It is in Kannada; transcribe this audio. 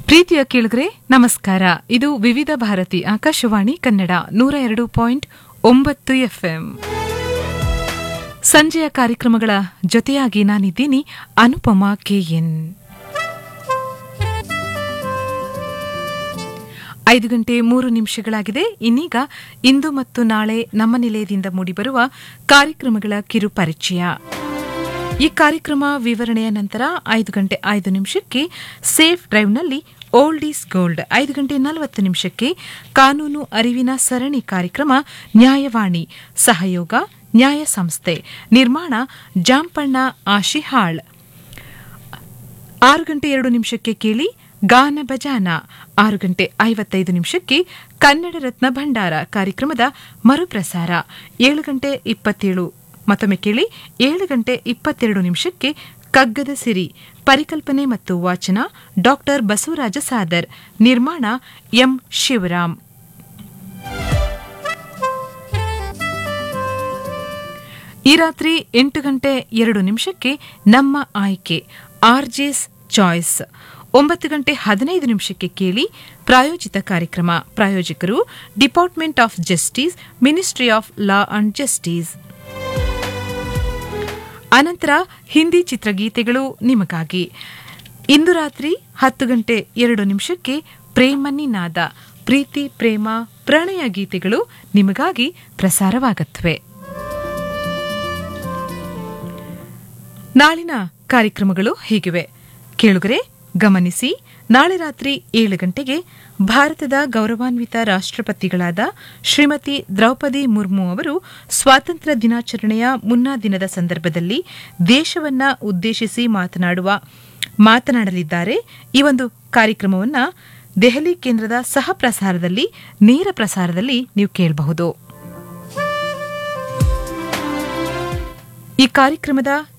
ಪ್ರೀತಿಯ ಕೇಳಿದ್ರೆ ನಮಸ್ಕಾರ ಇದು ವಿವಿಧ ಭಾರತಿ ಆಕಾಶವಾಣಿ ಕನ್ನಡ ನೂರ ಎರಡು ಪಾಯಿಂಟ್ ಒಂಬತ್ತು ಎಫ್ಎಂ ಸಂಜೆಯ ಕಾರ್ಯಕ್ರಮಗಳ ಜೊತೆಯಾಗಿ ನಾನಿದ್ದೀನಿ ಅನುಪಮಾ ಕೆಎನ್ ಐದು ಗಂಟೆ ಮೂರು ನಿಮಿಷಗಳಾಗಿದೆ ಇನ್ನೀಗ ಇಂದು ಮತ್ತು ನಾಳೆ ನಮ್ಮ ನಿಲಯದಿಂದ ಮೂಡಿಬರುವ ಕಾರ್ಯಕ್ರಮಗಳ ಕಿರು ಪರಿಚಯ ಈ ಕಾರ್ಯಕ್ರಮ ವಿವರಣೆಯ ನಂತರ ಐದು ಗಂಟೆ ಐದು ನಿಮಿಷಕ್ಕೆ ಸೇಫ್ ಡ್ರೈವ್ನಲ್ಲಿ ಓಲ್ಡ್ ಈಸ್ ಗೋಲ್ಡ್ ಐದು ಗಂಟೆ ನಲವತ್ತು ನಿಮಿಷಕ್ಕೆ ಕಾನೂನು ಅರಿವಿನ ಸರಣಿ ಕಾರ್ಯಕ್ರಮ ನ್ಯಾಯವಾಣಿ ಸಹಯೋಗ ನ್ಯಾಯ ಸಂಸ್ಥೆ ನಿರ್ಮಾಣ ಜಾಂಪಣ್ಣ ಆಶಿಹಾಳ್ ಆರು ಗಂಟೆ ಎರಡು ನಿಮಿಷಕ್ಕೆ ಕೇಳಿ ಗಾನ ಬಜಾನ ಆರು ಗಂಟೆ ಐವತ್ತೈದು ನಿಮಿಷಕ್ಕೆ ಕನ್ನಡ ರತ್ನ ಭಂಡಾರ ಕಾರ್ಯಕ್ರಮದ ಮರುಪ್ರಸಾರ ಏಳು ಗಂಟೆ ಇಪ್ಪತ್ತೇಳು ಮತ್ತೊಮ್ಮೆ ಕೇಳಿ ಏಳು ಗಂಟೆ ಇಪ್ಪತ್ತೆರಡು ನಿಮಿಷಕ್ಕೆ ಕಗ್ಗದ ಸಿರಿ ಪರಿಕಲ್ಪನೆ ಮತ್ತು ವಾಚನ ಡಾಕ್ಟರ್ ಬಸವರಾಜ ಸಾದರ್ ನಿರ್ಮಾಣ ಎಂ ಶಿವರಾಮ್ ಈ ರಾತ್ರಿ ಎಂಟು ಗಂಟೆ ಎರಡು ನಿಮಿಷಕ್ಕೆ ನಮ್ಮ ಆಯ್ಕೆ ಆರ್ಜೆಸ್ ಚಾಯ್ಸ್ ಒಂಬತ್ತು ಗಂಟೆ ಹದಿನೈದು ನಿಮಿಷಕ್ಕೆ ಕೇಳಿ ಪ್ರಾಯೋಜಿತ ಕಾರ್ಯಕ್ರಮ ಪ್ರಾಯೋಜಕರು department of justice ministry of law and justice ಅನಂತರ ಹಿಂದಿ ಚಿತ್ರಗೀತೆಗಳು ನಿಮಗಾಗಿ ಇಂದು ರಾತ್ರಿ ಹತ್ತು ಗಂಟೆ ಎರಡು ನಿಮಿಷಕ್ಕೆ ಪ್ರೇಮನಿ ನಾದ ಪ್ರೀತಿ ಪ್ರೇಮ ಪ್ರಣಯ ಗೀತೆಗಳು ನಿಮಗಾಗಿ ಪ್ರಸಾರವಾಗತ್ವೆ ನಾಳಿನ ಕಾರ್ಯಕ್ರಮಗಳು ಹೀಗಿವೆ ಕೇಳುಗರೆ ಗಮನಿಸಿ ನಾಳೆ ರಾತ್ರಿ ಏಳು ಗಂಟೆಗೆ ಭಾರತದ ಗೌರವಾನ್ವಿತ ರಾಷ್ಟ್ರಪತಿಗಳಾದ ಶ್ರೀಮತಿ ದ್ರೌಪದಿ ಮುರ್ಮು ಅವರು ಸ್ವಾತಂತ್ರ್ಯ ದಿನಾಚರಣೆಯ ಮುನ್ನಾ ದಿನದ ಸಂದರ್ಭದಲ್ಲಿ ದೇಶವನ್ನ ಉದ್ದೇಶಿಸಿ ಮಾತನಾಡುವ ಮಾತನಾಡಲಿದ್ದಾರೆ ಈ ಒಂದು ಕಾರ್ಯಕ್ರಮವನ್ನು ದೆಹಲಿ ಕೇಂದ್ರದ ಸಹ ಪ್ರಸಾರದಲ್ಲಿ ನೇರ ಪ್ರಸಾರದಲ್ಲಿ ನೀವು ಕೇಳಬಹುದು ಈ ಕಾರ್ಯಕ್ರಮದ